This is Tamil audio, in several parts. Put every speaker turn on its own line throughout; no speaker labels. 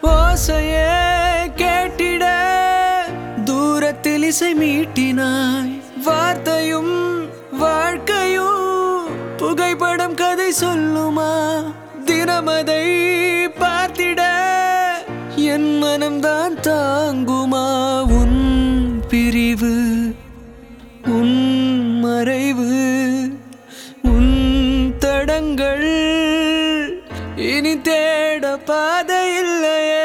ஓசையே கேட்டிட தூரத்தில் இசை மீட்டினாய் வார்த்தையும் வாழ்க்கையும் புகைப்படம் கதை சொல்லுமா தினமதை பார்த்திட என் மனம்தான் தாங்குமா உன் பிரிவு உன் மறைவு உன் தடங்கள் இனி தேட பாதை இல்லையே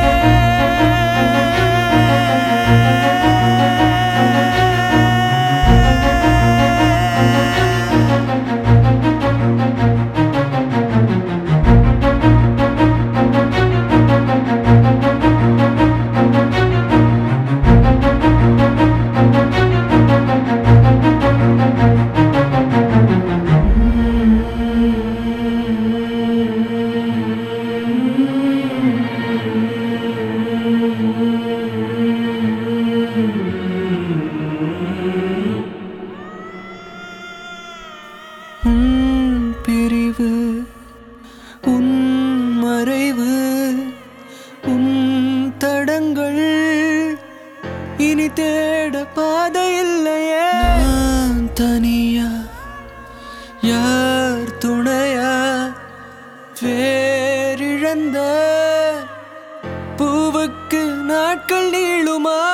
உன் பிரிவு உன் மறைவு உன் தடங்கள் இனி தேட பாதை இல்லையே நான் தனியா யார் துணையா வேறிழந்த பூவுக்கு நாட்கள் நீளுமா